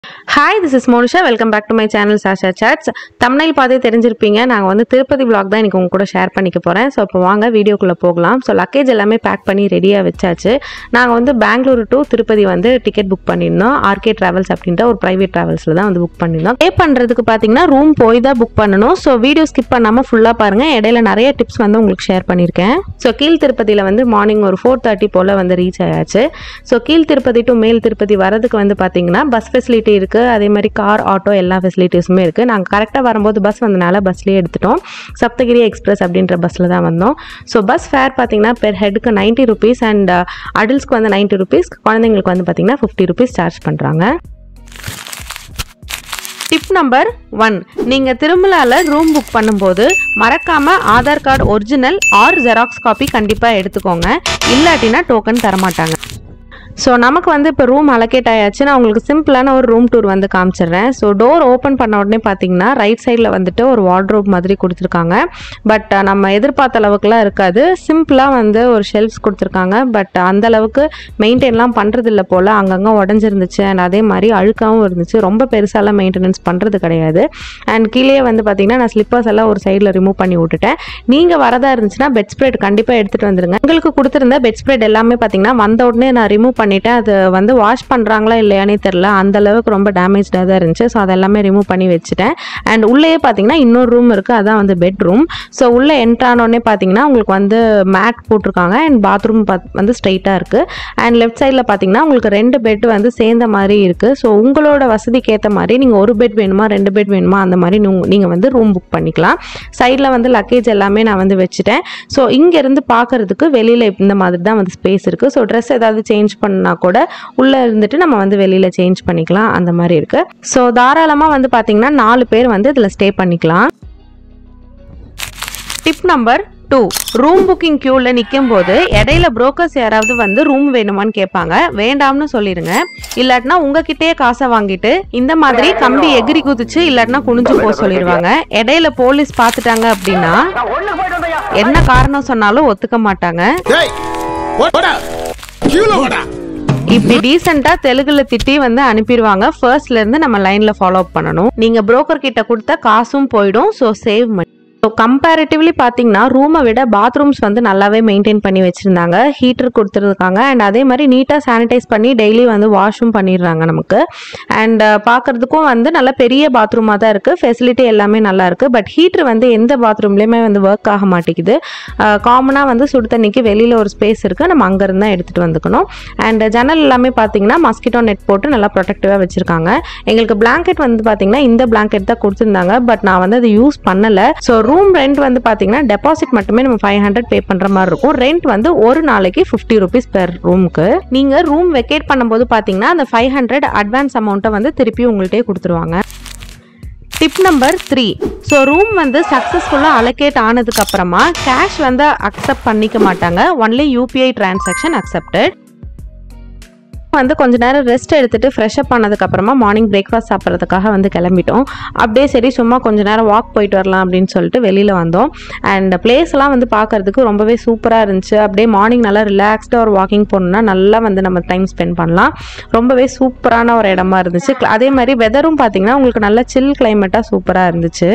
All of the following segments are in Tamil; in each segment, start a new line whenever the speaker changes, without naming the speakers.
hi this is Monisha welcome back to my channel Sasha Chats தமிழில் பார்த்தே தெரிஞ்சிருப்பீங்க நாங்கள் வந்து திருப்பதி vlog தான் எனக்கு உங்க கூட ஷேர் பண்ணிக்க போகிறேன் ஸோ இப்போ வாங்க வீடியோக்குள்ளே போகலாம் ஸோ லக்கேஜ் எல்லாமே பேக் பண்ணி ரெடியாக வச்சாச்சு நாங்கள் வந்து பெங்களூரு டு திருப்பதி வந்து டிக்கெட் புக் பண்ணியிருந்தோம் ஆர்கே ட்ராவல்ஸ் அப்படின்ற ஒரு ப்ரைவேட் ட்ராவல்ஸில் தான் வந்து புக் பண்ணியிருந்தோம் பே பண்ணுறதுக்கு பார்த்தீங்கன்னா ரூம் போய் தான் புக் பண்ணணும் ஸோ வீடியோ ஸ்கிப் பண்ணாமல் ஃபுல்லாக பாருங்கள் இடையில நிறைய டிப்ஸ் வந்து உங்களுக்கு ஷேர் பண்ணியிருக்கேன் ஸோ கீழ் திருப்பதியில் வந்து மார்னிங் ஒரு ஃபோர் தேர்ட்டி போல் வந்து ரீச் ஆயாச்சு ஸோ கீழ் திருப்பதி டு மேல் திருப்பதி வரதுக்கு வந்து பார்த்தீங்கன்னா பஸ் ஃபெசிலிட்டி இருக்குது அதே மாதிரி கார் ஆட்டோ எல்லா ஃபெசிலிட்டிஸுமே இருக்குது நாங்கள் கரெக்டாக வரும்போது பஸ் வந்தனால பஸ்லேயே எடுத்துட்டோம் சப்தகிரி எக்ஸ்பிரஸ் அப்படின்ற பஸ்ஸில் தான் வந்தோம் ஸோ பஸ் ஃபேர் பார்த்தீங்கன்னா பெர் ஹெட்டுக்கு நைன்ட்டி ருபீஸ் அண்ட் அடல்ட்ஸ்க்கு வந்து நைன்ட்டி ருபீஸ் குழந்தைங்களுக்கு வந்து பார்த்தீங்கன்னா ஃபிஃப்டி ருபீஸ் சார்ஜ் பண்ணுறாங்க டிப் நம்பர் ஒன் நீங்கள் திருமலால ரூம் புக் பண்ணும்போது மறக்காம Aadhaar card original or xerox copy கண்டிப்பாக எடுத்துக்கோங்க இல்லாட்டினா டோக்கன் தரமாட்டாங்க ஸோ நமக்கு வந்து இப்போ ரூம் அலோகேட் ஆயாச்சு நான் உங்களுக்கு சிம்பிளான ஒரு ரூம் டூர் வந்து காமிச்சிடுறேன் ஸோ டோர் ஓப்பன் பண்ண உடனே பார்த்தீங்கன்னா ரைட் சைடில் வந்துட்டு ஒரு வார்ட்ரோப் மாதிரி கொடுத்துருக்காங்க பட் நம்ம எதிர்பார்த்த அளவுக்குலாம் இருக்காது சிம்பிளாக வந்து ஒரு ஷெல்ஃப்ஸ் கொடுத்துருக்காங்க பட் அந்த அளவுக்கு மெயின்டைன்லாம் பண்ணுறது இல்லை போல் அங்கங்கே உடஞ்சிருந்துச்சு அண்ட் அதே மாதிரி அழுக்காகவும் இருந்துச்சு ரொம்ப பெருசாலாம் மெயின்டெனன்ஸ் பண்ணுறது கிடையாது அண்ட் கீழே வந்து பார்த்தீங்கன்னா நான் ஸ்லிப்பர்ஸ் எல்லாம் ஒரு சைடில் ரிமூவ் பண்ணி விட்டுட்டேன் நீங்கள் வரதா இருந்துச்சுன்னா பெட் ஸ்ப்ரெட் கண்டிப்பாக எடுத்துகிட்டு வந்துருங்க உங்களுக்கு கொடுத்துருந்த பெட் ஸ்ப்ரெட் எல்லாமே பார்த்தீங்கன்னா வந்த உடனே நான் ரிமூவ் பண்ணிட்டேன் அது வந்து வாஷ் பண்ணுறாங்களா இல்லையானே தெரில அந்த அளவுக்கு ரொம்ப டேமேஜ்டாக தான் இருந்துச்சு ஸோ அதெல்லாமே ரிமூவ் பண்ணி வச்சுட்டேன் அண்ட் உள்ளேயே பார்த்தீங்கன்னா இன்னொரு ரூம் இருக்குது அதான் வந்து பெட்ரூம் ஸோ உள்ளே என்ட்ரானோடனே பார்த்தீங்கன்னா உங்களுக்கு வந்து மேட் போட்டிருக்காங்க அண்ட் பாத்ரூம் வந்து ஸ்ட்ரைட்டாக இருக்குது அண்ட் லெஃப்ட் சைடில் பார்த்தீங்கன்னா உங்களுக்கு ரெண்டு பெட் வந்து சேர்ந்த மாதிரி இருக்குது ஸோ உங்களோட வசதிக்கு ஏற்ற மாதிரி நீங்கள் ஒரு பெட் வேணுமா ரெண்டு பெட் வேணுமா அந்த மாதிரி நீங்கள் வந்து ரூம் புக் பண்ணிக்கலாம் சைடில் வந்து லக்கேஜ் எல்லாமே நான் வந்து வச்சுட்டேன் ஸோ இங்கேருந்து பார்க்கறதுக்கு வெளியில் இந்த மாதிரி தான் வந்து ஸ்பேஸ் இருக்குது ஸோ ட்ரெஸ் ஏதாவது சேஞ்ச் பண்ணால் கூட உள்ளே இருந்துட்டு நம்ம வந்து வெளியில் சேஞ்ச் பண்ணிக்கலாம் அந்த மாதிரி இருக்குது ஸோ தாராளமாக வந்து பார்த்தீங்கன்னா நாலு பேர் வந்து இதில் ஸ்டே பண்ணிக்கலாம் tip number two room booking க்யூவில் நிற்கும் போது இடையில புரோக்கர்ஸ் யாராவது வந்து ரூம் வேணுமான்னு கேட்பாங்க வேண்டாம்னு சொல்லிடுங்க இல்லாட்டினா உங்ககிட்டயே காசை வாங்கிட்டு இந்த மாதிரி கம்பி எகிரி குதிச்சு இல்லாட்டினா குனிஞ்சு போக சொல்லிடுவாங்க இடையில போலீஸ் பார்த்துட்டாங்க அப்படின்னா என்ன காரணம் சொன்னாலும் ஒத்துக்க மாட்டாங்க
டேய் போடா கீழே போடா
இப்படி டீசெண்டா தெலுங்குல திட்டி வந்து அனுப்பிடுவாங்க ஃபர்ஸ்ட்ல இருந்து நம்ம லைன்ல ஃபாலோ பண்ணணும் நீங்க புரோக்கர் கிட்ட கொடுத்த காசும் போயிடும் so save money so comparatively பார்த்தீங்கன்னா ரூமை விட பாத்ரூம்ஸ் வந்து நல்லாவே மெயின்டைன் பண்ணி வச்சுருந்தாங்க ஹீட்டர் கொடுத்துருக்காங்க அண்ட் அதே மாதிரி நீட்டாக சானிடைஸ் பண்ணி டெய்லி வந்து வாஷும் பண்ணிடுறாங்க நமக்கு அண்ட் பார்க்குறதுக்கும் வந்து நல்ல பெரிய பாத்ரூமாக தான் இருக்குது ஃபெசிலிட்டி எல்லாமே நல்லா இருக்குது பட் ஹீட்டர் வந்து எந்த பாத்ரூம்லேயுமே வந்து ஒர்க் ஆக மாட்டேங்குது காமனாக வந்து சுடு தண்ணிக்கு வெளியில் ஒரு ஸ்பேஸ் இருக்குது நம்ம அங்கேருந்து தான் எடுத்துகிட்டு வந்துக்கணும் அண்ட் ஜன்னல் எல்லாமே பார்த்தீங்கன்னா மஸ்கிட்டோ நெட் போட்டு நல்லா ப்ரொடெக்டிவாக வச்சுருக்காங்க எங்களுக்கு பிளாங்கெட் வந்து பார்த்தீங்கன்னா இந்த பிளாங்கெட் தான் கொடுத்துருந்தாங்க பட் நான் வந்து அதை யூஸ் பண்ணலை ஸோ ரூம் ரெண்ட் வந்து பார்த்தீங்கன்னா டெபாசிட் மட்டுமே நம்ம ஃபைவ் ஹண்ட்ரட் பே பண்ணுற மாதிரி இருக்கும் ரெண்ட் வந்து ஒரு நாளைக்கு ஃபிஃப்டி ருபீஸ் பெர் ரூமுக்கு நீங்கள் ரூம் வெக்கேட் பண்ணும்போது பார்த்தீங்கன்னா அந்த ஃபைவ் ஹண்ட்ரட் அட்வான்ஸ் அமௌண்ட்டை வந்து திருப்பி உங்கள்கிட்டயே கொடுத்துருவாங்க tip number three so room வந்து சக்ஸஸ்ஃபுல்லாக அலோகேட் ஆனதுக்கு அப்புறமா கேஷ் வந்து அக்செப்ட் பண்ணிக்க மாட்டாங்க ஒன்லி யூபிஐ டிரான்சாக்ஷன் அக்செப்டட் வந்து கொஞ்ச நேரம் ரெஸ்ட் எடுத்துட்டு ஃப்ரெஷ் அப் பண்ணதுக்கப்புறமா மார்னிங் பிரேக்ஃபாஸ்ட் சாப்பிட்றதுக்காக வந்து கிளம்பிட்டோம் அப்படியே சரி சும்மா கொஞ்ச நேரம் வாக் போயிட்டு வரலாம் அப்படின்னு சொல்லிட்டு வெளியில் வந்தோம் அண்ட் பிளேஸ்லாம் வந்து பார்க்கறதுக்கு ரொம்பவே சூப்பராக இருந்துச்சு அப்படியே மார்னிங் நல்லா ரிலாக்ஸ்டாக ஒரு வாக்கிங் போகணுன்னா நல்லா வந்து நம்ம டைம் ஸ்பெண்ட் பண்ணலாம் ரொம்பவே சூப்பரான ஒரு இடமா இருந்துச்சு அதே மாதிரி வெதரும் பார்த்தீங்கன்னா உங்களுக்கு நல்ல சில் கிளைமேட்டாக சூப்பராக இருந்துச்சு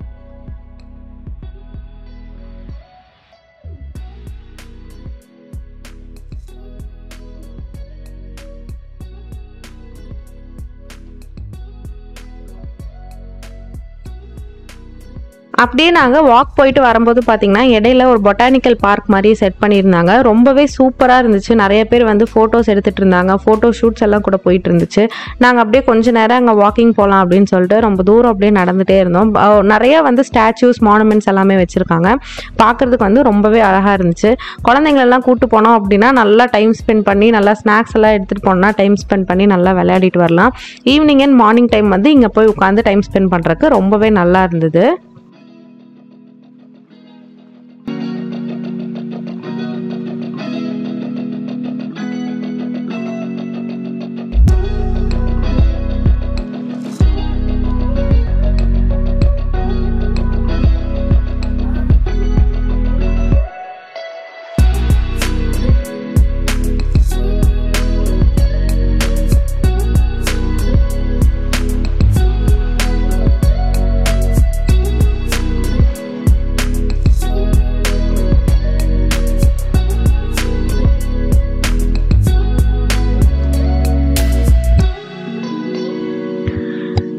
அப்படியே நாங்கள் வாக் போயிட்டு வரும்போது பார்த்தீங்கன்னா இடையில ஒரு பொட்டானிக்கல் பார்க் மாதிரி செட் பண்ணியிருந்தாங்க ரொம்பவே சூப்பராக இருந்துச்சு நிறைய பேர் வந்து ஃபோட்டோஸ் எடுத்துகிட்டு இருந்தாங்க ஃபோட்டோ ஷூட்ஸ் எல்லாம் கூட போயிட்டு இருந்துச்சு நாங்கள் அப்படியே கொஞ்ச நேரம் அங்கே வாக்கிங் போகலாம் அப்படின்னு சொல்லிட்டு ரொம்ப தூரம் அப்படியே நடந்துகிட்டே இருந்தோம் அஹ் நிறைய வந்து ஸ்டாச்சூஸ் மானுமெண்ட்ஸ் எல்லாமே வச்சுருக்காங்க பார்க்குறதுக்கு வந்து ரொம்பவே அழகாக இருந்துச்சு குழந்தைங்களெல்லாம் கூட்டு போனோம் அப்படின்னா நல்லா டைம் ஸ்பெண்ட் பண்ணி நல்லா ஸ்நாக்ஸ் எல்லாம் எடுத்துகிட்டு போனோம்னா டைம் ஸ்பெண்ட் பண்ணி நல்லா விளையாடிட்டு வரலாம் ஈவினிங் அண்ட் மார்னிங் டைம் வந்து இங்கே போய் உட்காந்து டைம் ஸ்பெண்ட் பண்ணுறதுக்கு ரொம்பவே நல்லா இருந்தது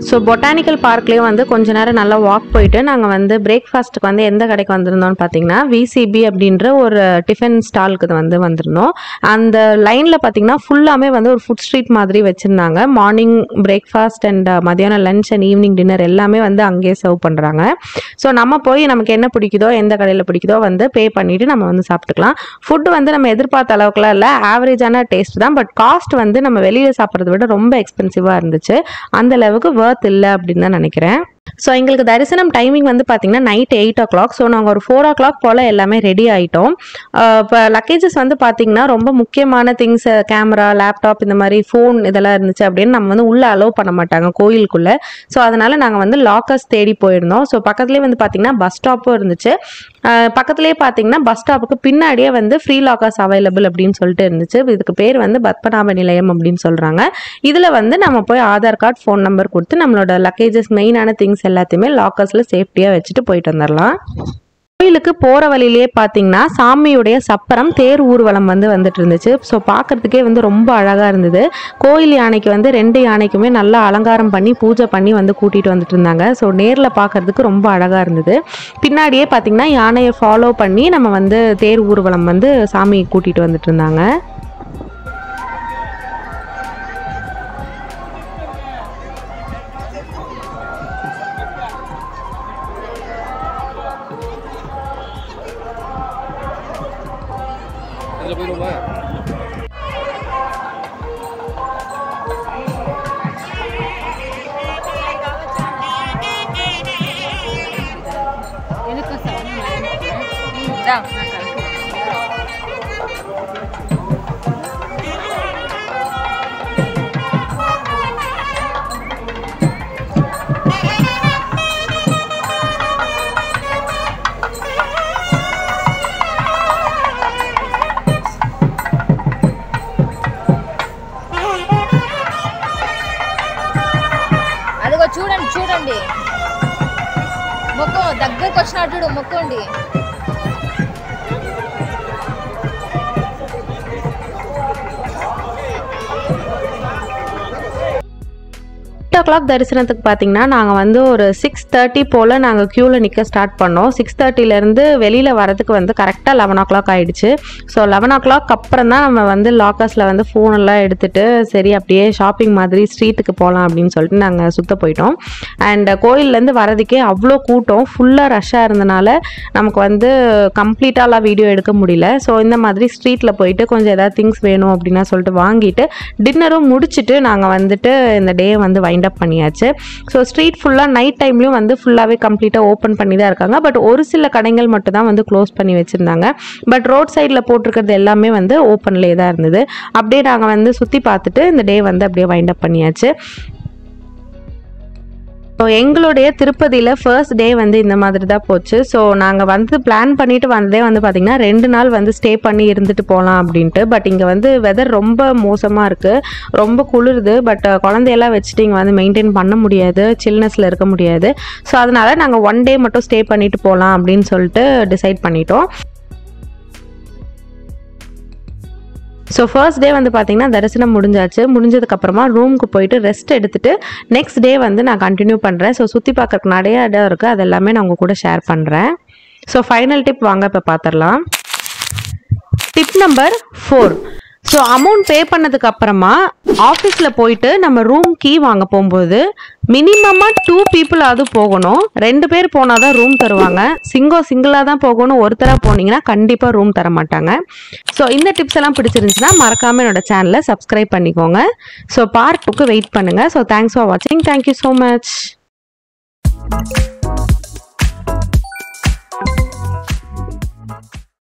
ஸோ பொட்டானிக்கல் பார்க்லேயே வந்து கொஞ்ச நேரம் நல்லா வாக் போயிட்டு நாங்கள் வந்து பிரேக்ஃபாஸ்ட்டுக்கு வந்து எந்த கடைக்கு வந்திருந்தோம்னு பார்த்தீங்கன்னா விசிபி அப்படின்ற ஒரு டிஃபன் ஸ்டாலுக்கு வந்து வந்திருந்தோம் அந்த லைனில் பார்த்தீங்கன்னா ஃபுல்லாமே வந்து ஒரு ஃபுட் ஸ்ட்ரீட் மாதிரி வச்சுருந்தாங்க மார்னிங் பிரேக்ஃபாஸ்ட் அண்ட் மதியானம் லஞ்ச் அண்ட் ஈவினிங் டின்னர் எல்லாமே வந்து அங்கேயே சர்வ் பண்ணுறாங்க ஸோ நம்ம போய் நமக்கு என்ன பிடிக்குதோ எந்த கடையில் பிடிக்குதோ வந்து பே பண்ணிவிட்டு நம்ம வந்து சாப்பிட்டுக்கலாம் ஃபுட்டு வந்து நம்ம எதிர்பார்த்த அளவுக்குலாம் இல்லை ஆவரேஜான டேஸ்ட் தான் பட் காஸ்ட் வந்து நம்ம வெளியில் சாப்பிட்றத விட ரொம்ப எக்ஸ்பென்சிவாக இருந்துச்சு அந்த அளவுக்கு வேர்த் இல்லை அப்படின்னு தான் நினைக்கிறேன் ஸோ எங்களுக்கு தரிசனம் டைமிங் வந்து பார்த்தீங்கன்னா night eight o'clock so நாங்கள் ஒரு ஃபோர் ஓ கிளாக் போல் எல்லாமே ரெடி ஆகிட்டோம் இப்போ லக்கேஜஸ் வந்து பார்த்தீங்கன்னா ரொம்ப முக்கியமான திங்ஸ் கேமரா லேப்டாப் இந்த மாதிரி ஃபோன் இதெல்லாம் இருந்துச்சு அப்படின்னு நம்ம வந்து உள்ளே அலோவ் பண்ண மாட்டாங்க கோயிலுக்குள்ளே ஸோ அதனால் நாங்கள் வந்து லாக்கர்ஸ் தேடி போயிருந்தோம் ஸோ பக்கத்துலேயே வந்து பார்த்தீங்கன்னா பஸ் ஸ்டாப்பும் இருந்துச்சு அஹ் பக்கத்துலேயே பார்த்தீங்கன்னா பஸ் ஸ்டாப்புக்கு பின்னாடியே வந்து ஃப்ரீ லாக்கர்ஸ் அவைலபிள் அப்படின்னு சொல்லிட்டு இருந்துச்சு இதுக்கு பேர் வந்து பத்மநாப நிலையம் அப்படின்னு சொல்கிறாங்க இதில் வந்து நம்ம போய் ஆதார் கார்டு ஃபோன் நம்பர் கொடுத்து நம்மளோட லக்கேஜஸ் மெயினான திங்ஸ் எல்லாத்தையுமே லாக்கர்ஸில் சேஃப்டியாக வச்சுட்டு போயிட்டு வந்துடலாம் கோயிலுக்கு போகிற வழியிலேயே பார்த்தீங்கன்னா சாமியுடைய சப்பரம் தேர் ஊர்வலம் வந்து வந்துட்டு இருந்துச்சு ஸோ பார்க்கறதுக்கே வந்து ரொம்ப அழகாக இருந்தது கோயில் யானைக்கு வந்து ரெண்டு யானைக்குமே நல்லா அலங்காரம் பண்ணி பூஜை பண்ணி வந்து கூட்டிகிட்டு வந்துட்டு இருந்தாங்க ஸோ நேரில் பார்க்கறதுக்கு ரொம்ப அழகாக இருந்தது பின்னாடியே பார்த்தீங்கன்னா யானையை ஃபாலோ பண்ணி நம்ம வந்து தேர் ஊர்வலம் வந்து சாமி கூட்டிகிட்டு வந்துட்டு இருந்தாங்க
இதுல போயிருவோமா
అదిగో చూడండి చూడండి మొక్క దగ్గరకు వచ్చినట్టు చూడు మొక్కండి
எயிட் ஓ கிளாக் தரிசனத்துக்கு பார்த்தீங்கன்னா நாங்கள் வந்து ஒரு சிக்ஸ் தேர்ட்டி போல் நாங்கள் க்யூவில் நிற்க ஸ்டார்ட் பண்ணோம் சிக்ஸ் தேர்ட்டிலேருந்து வெளியில் வரதுக்கு வந்து கரெக்டாக லெவன் ஓ கிளாக் ஆயிடுச்சு ஸோ லெவன் ஓ கிளாக் அப்புறம் தான் நம்ம வந்து லாக்கர்ஸில் வந்து ஃபோனெல்லாம் எடுத்துட்டு சரி அப்படியே ஷாப்பிங் மாதிரி ஸ்ட்ரீட்டுக்கு போகலாம் அப்படின்னு சொல்லிட்டு நாங்கள் சுத்த போயிட்டோம் அண்ட் கோயில்லேருந்து வரதுக்கே அவ்வளோ கூட்டம் ஃபுல்லாக ரஷ்ஷாக இருந்தனால நமக்கு வந்து கம்ப்ளீட்டாலாம் வீடியோ எடுக்க முடியல ஸோ இந்த மாதிரி ஸ்ட்ரீட்டில் போயிட்டு கொஞ்சம் ஏதாவது திங்ஸ் வேணும் அப்படின்னா சொல்லிட்டு வாங்கிட்டு டின்னரும் முடிச்சுட்டு நாங்கள் வந்துட்டு இந்த டே வந்து வைண்ட் அப் பண்ணியாச்சு ஸோ ஸ்ட்ரீட் ஃபுல்லாக நைட் டைம்லையும் வந்து ஃபுல்லாகவே கம்ப்ளீட்டாக ஓப்பன் பண்ணி தான் இருக்காங்க பட் ஒரு சில கடைகள் மட்டும் தான் வந்து க்ளோஸ் பண்ணி வச்சுருந்தாங்க பட் ரோட் சைடில் போட்டிருக்கிறது எல்லாமே வந்து ஓப்பன்லேயே தான் இருந்தது அப்படியே நாங்கள் வந்து சுற்றி பார்த்துட்டு இந்த டே வந்து அப்படியே வைண்ட் அப் பண்ணியாச்சு ஸோ எங்களுடைய திருப்பதியில் ஃபர்ஸ்ட் டே வந்து இந்த மாதிரி தான் போச்சு ஸோ நாங்கள் வந்து பிளான் பண்ணிட்டு வந்ததே வந்து பார்த்திங்கன்னா ரெண்டு நாள் வந்து ஸ்டே பண்ணி இருந்துட்டு போகலாம் அப்படின்ட்டு பட் இங்கே வந்து வெதர் ரொம்ப மோசமாக இருக்குது ரொம்ப குளிருது பட் குழந்தையெல்லாம் வச்சுட்டு இங்கே வந்து மெயின்டைன் பண்ண முடியாது சில்னஸில் இருக்க முடியாது ஸோ அதனால் நாங்கள் ஒன் டே மட்டும் ஸ்டே பண்ணிட்டு போகலாம் அப்படின்னு சொல்லிட்டு டிசைட் பண்ணிட்டோம் ஸோ ஃபர்ஸ்ட் டே வந்து பார்த்தீங்கன்னா தரிசனம் முடிஞ்சாச்சு முடிஞ்சதுக்கப்புறமா ரூமுக்கு போயிட்டு ரெஸ்ட் எடுத்துட்டு நெக்ஸ்ட் டே வந்து நான் கண்டினியூ பண்ணுறேன் ஸோ சுற்றி பார்க்கறதுக்கு நிறைய இடம் இருக்குது அது எல்லாமே நான் உங்கள் கூட ஷேர் பண்ணுறேன் ஸோ ஃபைனல் டிப் வாங்க இப்போ பார்த்துடலாம் tip number four so amount pay பண்ணதுக்கு அப்புறமா ஆஃபீஸில் போயிட்டு நம்ம ரூம் கீ வாங்க போகும்போது மினிமமாக டூ பீப்புளாவது போகணும் ரெண்டு பேர் போனால் தான் ரூம் தருவாங்க சிங்கோ சிங்கிளாக தான் போகணும் ஒருத்தராக போனீங்கன்னா கண்டிப்பாக ரூம் தர மாட்டாங்க ஸோ இந்த டிப்ஸ் எல்லாம் பிடிச்சிருந்துச்சுன்னா மறக்காமல் என்னோட சேனலை சப்ஸ்கிரைப் பண்ணிக்கோங்க ஸோ பார்ட் புக்கு வெயிட் பண்ணுங்கள் ஸோ தேங்க்ஸ் ஃபார் வாட்சிங் தேங்க்யூ ஸோ மச்